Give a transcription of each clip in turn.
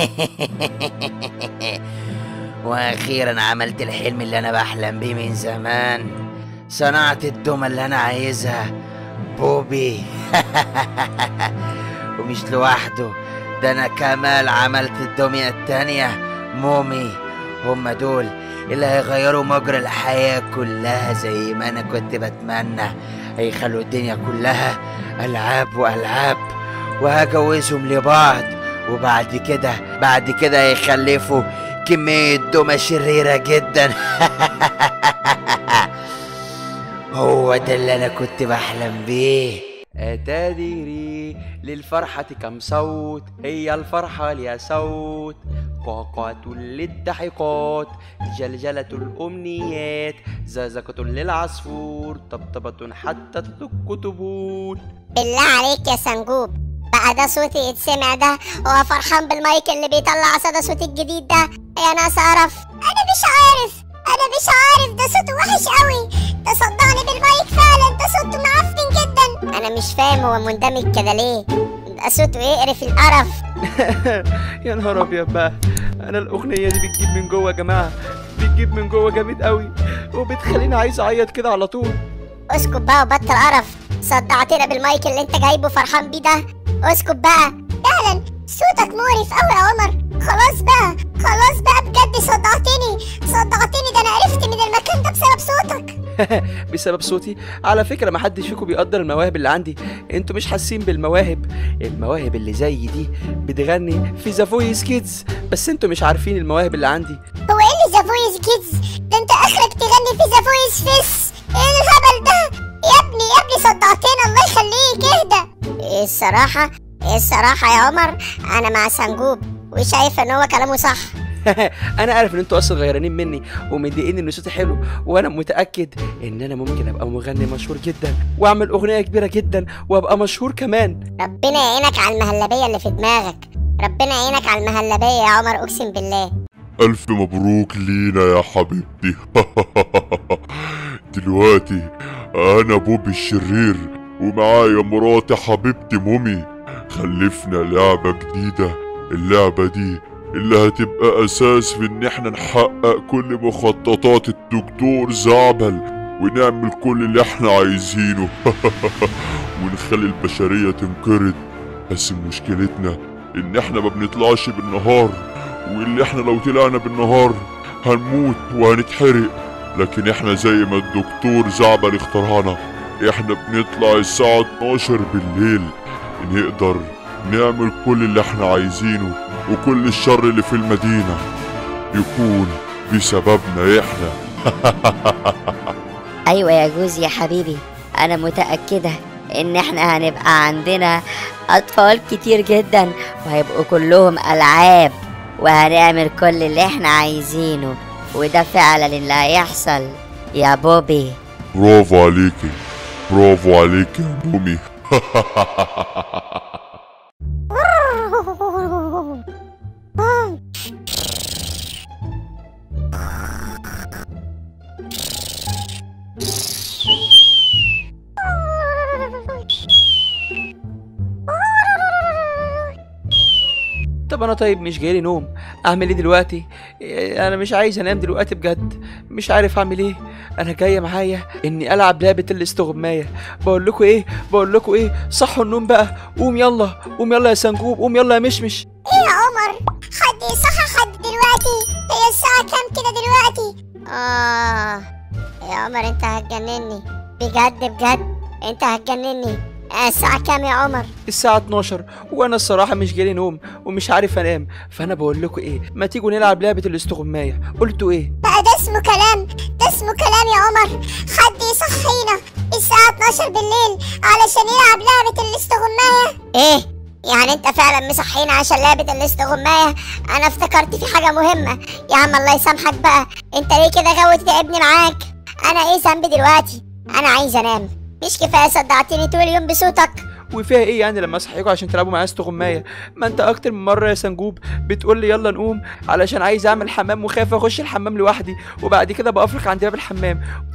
واخيرا عملت الحلم اللي انا بحلم بيه من زمان صنعت الدمى اللي انا عايزها بوبي ومش لوحده ده انا كمال عملت الدمية التانية مومي هما دول اللي هيغيروا مجرى الحياة كلها زي ما انا كنت بتمنى هيخلوا الدنيا كلها العاب والعاب وهجوزهم لبعض وبعد كده بعد كده هيخلفوا كمية دمى شريرة جدا هو ده اللي انا كنت بحلم بيه أتدري للفرحة كم صوت هي الفرحة لها صوت قعقعة للضحكات جلجلة الأمنيات زازكة للعصفور طبطبة حتى تلك تبوت بالله عليك يا سنجوب بقى ده صوتي يتسمع ده هو فرحان بالمايك اللي بيطلع صدى صوتي الجديد ده يا ناس قرف انا مش عارف انا مش عارف ده صوته وحش قوي ده صدعني بالمايك فعلا ده صوته معفن جدا انا مش فاهم هو مندمج كده ليه ده صوته يقرف القرف يا نهار ابيض بقى انا الاغنيه دي بتجيب من جوه يا جماعه بتجيب من جوه جامد قوي وبتخليني عايز اعيط كده على طول اسكت بقى وبطل قرف صدعتنا بالمايك اللي انت جايبه فرحان بيه ده اسكت بقى فعلا صوتك مقرف قوي يا عمر خلاص بقى خلاص بقى بجد صدعتني صدعتني ده انا عرفت من المكان ده بسبب صوتك بسبب صوتي على فكره ما حدش فيكم بيقدر المواهب اللي عندي انتوا مش حاسين بالمواهب المواهب اللي زي دي بتغني في ذا فويس كيدز بس انتوا مش عارفين المواهب اللي عندي هو ايه اللي ذا فويس كيدز ده انت اخرك تغني في ذا فويس فيس ايه الهبل ده يا ابني يا ابني صدعتنا الله يخليك اهدى ايه الصراحه ايه الصراحه يا عمر انا مع سنجوب وشايف ان هو كلامه صح انا عارف ان انتوا اصلا غيرانين مني ومضايقين ان صوتي حلو وانا متاكد ان انا ممكن ابقى مغني مشهور جدا واعمل اغنيه كبيره جدا وابقى مشهور كمان ربنا يعينك على المهلبيه اللي في دماغك ربنا يعينك على المهلبيه يا عمر اقسم بالله ألف مبروك لينا يا حبيبتي دلوقتي أنا بوبي الشرير ومعايا مراتي حبيبتي مومي خلفنا لعبة جديدة اللعبة دي اللي هتبقى أساس في إن إحنا نحقق كل مخططات الدكتور زعبل ونعمل كل اللي إحنا عايزينه ونخلي البشرية تنقرض بس مشكلتنا إن إحنا ما بنطلعش بالنهار واللي إحنا لو طلعنا بالنهار هنموت وهنتحرق لكن إحنا زي ما الدكتور زعبل اخترعنا إحنا بنطلع الساعة 12 بالليل نقدر نعمل كل اللي إحنا عايزينه وكل الشر اللي في المدينة يكون بسببنا إحنا ايوه يا جوزي يا حبيبي انا متاكده ان احنا هنبقى عندنا اطفال كتير جدا وهيبقوا كلهم العاب وهنعمل كل اللي احنا عايزينه وده فعلا اللي هيحصل يا بوبي برافو عليكي برافو عليكي يا مومي طب انا طيب مش جايلي نوم اعمل ايه دلوقتي إيه، انا مش عايز انام دلوقتي بجد مش عارف اعمل ايه انا جايه معايا اني العب لعبه الاستغمايه بقول لكم ايه بقول لكم ايه صحوا النوم بقى قوم يلا قوم يلا يا سنجوب قوم يلا يا مشمش ايه يا عمر حد يصحى حد دلوقتي هي الساعة كام كده دلوقتي اه يا عمر انت هتجنني بجد بجد انت هتجنني آه، الساعة كام يا عمر الساعة 12 وانا الصراحة مش جالي نوم ومش عارف انام فانا بقول لكم ايه ما تيجوا نلعب لعبة الاستغماية قلتوا ايه بقى ده اسمه كلام ده اسمه كلام يا عمر حد يصحينا الساعة 12 بالليل علشان يلعب لعبة الاستغماية ايه يعني انت فعلا مصحينا عشان لعبة الاستغماية انا افتكرت في حاجة مهمة يا عم الله يسامحك بقى انت ليه كده غاوي تتعبني معاك انا ايه ذنبي دلوقتي انا عايز انام مش كفاية صدعتني طول اليوم بصوتك وفيها ايه يعني لما اصحيكوا عشان تلعبوا معايا استغماية ما انت اكتر من مرة يا سنجوب بتقول لي يلا نقوم علشان عايز اعمل حمام وخايف اخش الحمام لوحدي وبعد كده بقفرك عند باب الحمام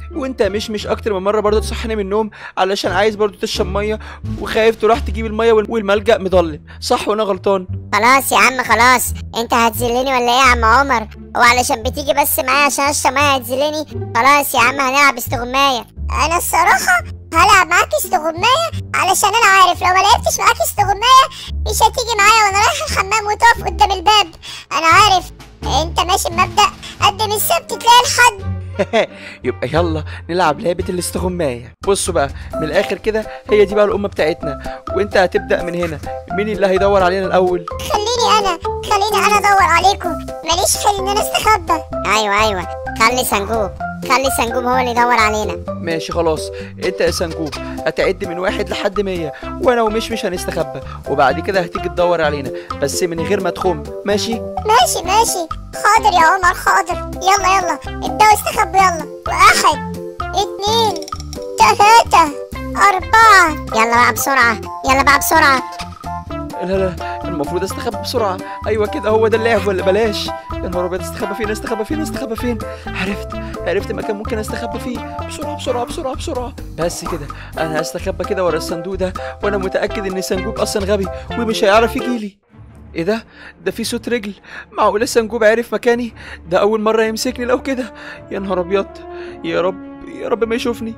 وانت مش مش اكتر من مره برضه تصحيني من النوم علشان عايز برضه تشرب ميه وخايف تروح تجيب الميه وال- والملجأ مضلم صح وانا غلطان خلاص يا عم خلاص انت هتذلني ولا ايه يا عم عمر هو علشان بتيجي بس معايا عشان اشرب ميه هتذلني خلاص يا عم هنلعب استغماية انا الصراحة هلعب معاك استغماية علشان انا عارف لو ما لعبتش معاك استغماية مش هتيجي معايا وانا رايح الحمام وتقف قدام الباب انا عارف انت ماشي بمبدأ قدم السبت تلاقي الحد يبقى يلا نلعب لعبة الاستغماية بصوا بقى من الآخر كده هي دي بقى الأمة بتاعتنا وأنت هتبدأ من هنا مين اللي هيدور علينا الأول خليني انا خليني انا ادور عليكم ماليش حل ان انا استخبى ايوه ايوه خلي سنجوب خلي سنجوب هو اللي يدور علينا ماشي خلاص أنت يا سنجوب هتعد من واحد لحد مية وأنا ومش مش هنستخبى وبعد كده هتيجي تدور علينا بس من غير ما تخم ماشي ماشي ماشي حاضر يا عمر حاضر يلا يلا ابدأوا استخبوا يلا واحد اتنين تلاتة أربعة يلا بقى بسرعة يلا بقى بسرعة لا لا المفروض استخبى بسرعة أيوة كده هو ده اللعب ولا بلاش يا نهار أبيض استخبى فين استخبى فين استخبى فين عرفت عرفت مكان ممكن استخبى فيه بسرعة بسرعة بسرعة بسرعة بس كده أنا هستخبى كده ورا الصندوق ده وأنا متأكد إن سنجوب أصلا غبي ومش هيعرف يجيلي ايه ده ده في صوت رجل معقول سنجوب عرف مكاني ده اول مره يمسكني لو كده يا نهار ابيض يا رب يا رب ما يشوفني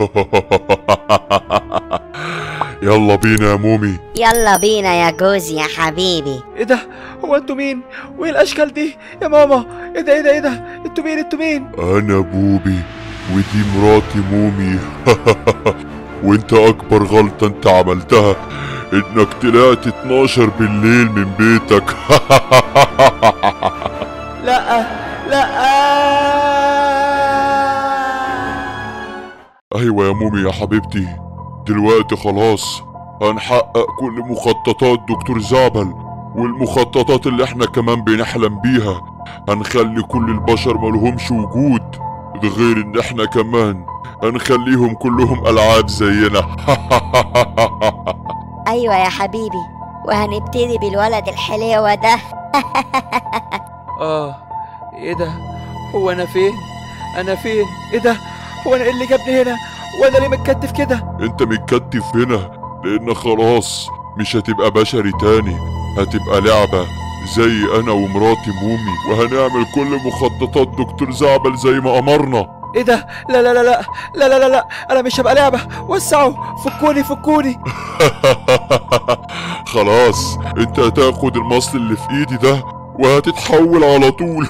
يلا بينا يا مومي يلا بينا يا جوزي يا حبيبي ايه ده هو انتوا مين وايه الاشكال دي يا ماما ايه ده ايه ده ايه ده انتوا مين انتوا مين انا بوبي ودي مراتي مومي وانت اكبر غلطة انت عملتها انك طلعت 12 بالليل من بيتك لا لا ايوه يا مومي يا حبيبتي دلوقتي خلاص هنحقق كل مخططات دكتور زعبل والمخططات اللي احنا كمان بنحلم بيها هنخلي كل البشر ملهمش وجود ده غير ان احنا كمان هنخليهم كلهم العاب زينا ايوه يا حبيبي وهنبتدي بالولد الحليوة ده اه ايه ده هو انا فين انا فين ايه ده هو انا ايه اللي جابني هنا وانا ليه متكتف كده انت متكتف هنا لان خلاص مش هتبقى بشري تاني هتبقى لعبة زي انا ومراتي مومي وهنعمل كل مخططات دكتور زعبل زي ما امرنا ايه ده لا لا لا لا لا لا لا, لا. انا مش هبقى لعبه وسعوا فكوني فكوني خلاص انت هتاخد المصل اللي في ايدي ده وهتتحول على طول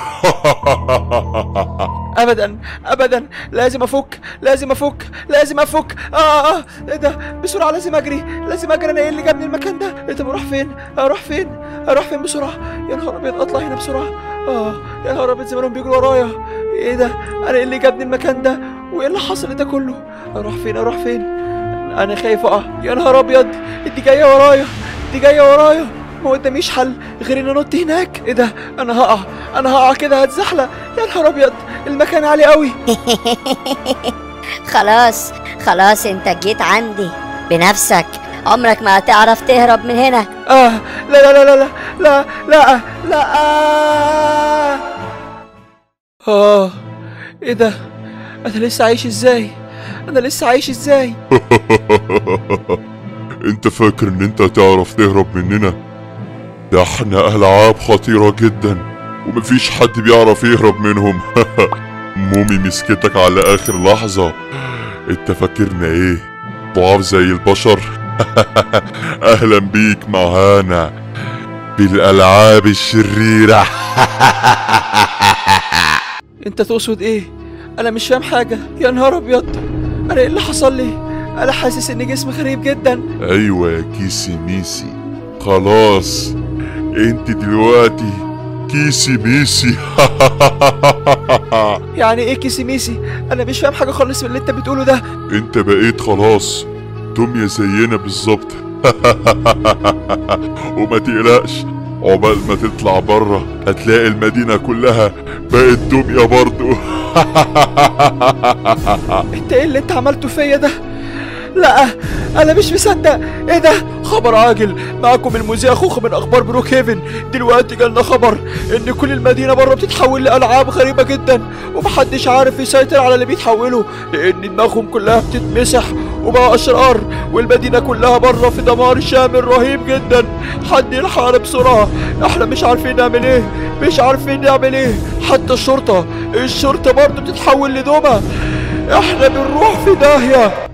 ابدا ابدا لازم افك لازم افك لازم افك اه اه ايه ده بسرعه لازم اجري لازم اجري انا ايه اللي جابني المكان ده ايه طب اروح فين اروح فين اروح فين بسرعه يا نهار ابيض اطلع هنا بسرعه اه يا نهار ابيض زمانهم بيجروا ورايا ايه ده انا ايه اللي جابني المكان ده وايه اللي حصل ده كله اروح فين اروح فين انا خايف اقع يا نهار ابيض دي جايه ورايا دي جايه ورايا ما قداميش حل غير ان انط هناك ايه ده انا هقع انا هقع كده هتزحلق يا نهار ابيض المكان عالي قوي خلاص خلاص انت جيت عندي بنفسك عمرك ما هتعرف تهرب من هنا اه لا لا لا لا لا لا لا لا اه ايه ده انا لسه عايش ازاي انا لسه عايش ازاي انت فاكر ان انت هتعرف تهرب مننا ده احنا العاب خطيرة جدا ومفيش حد بيعرف يهرب منهم مومي مسكتك على اخر لحظة انت فاكرنا ايه ضعاف زي البشر اهلا بيك معانا بالالعاب الشريرة انت تقصد ايه انا مش فاهم حاجه يا نهار ابيض انا ايه اللي حصل لي انا حاسس ان جسمي غريب جدا ايوه يا كيسي ميسي خلاص انت دلوقتي كيسي ميسي يعني ايه كيسي ميسي انا مش فاهم حاجه خالص من اللي انت بتقوله ده انت بقيت خلاص دمية زينا بالظبط وما تقلقش عقبال ما تطلع بره هتلاقي المدينة كلها بقت دمية برضو انت ايه اللي انت عملته فيا ده لا انا مش مصدق ايه ده خبر عاجل معكم المذيع اخوكم من اخبار برو كيفن دلوقتي جالنا خبر ان كل المدينه بره بتتحول لالعاب غريبه جدا ومحدش عارف يسيطر على اللي بيتحولوا لان دماغهم كلها بتتمسح وبقى اشرار والمدينه كلها بره في دمار شامل رهيب جدا حد يلحقنا بسرعه احنا مش عارفين نعمل ايه مش عارفين نعمل ايه حتى الشرطه الشرطه برضه بتتحول لدمى احنا بنروح في داهيه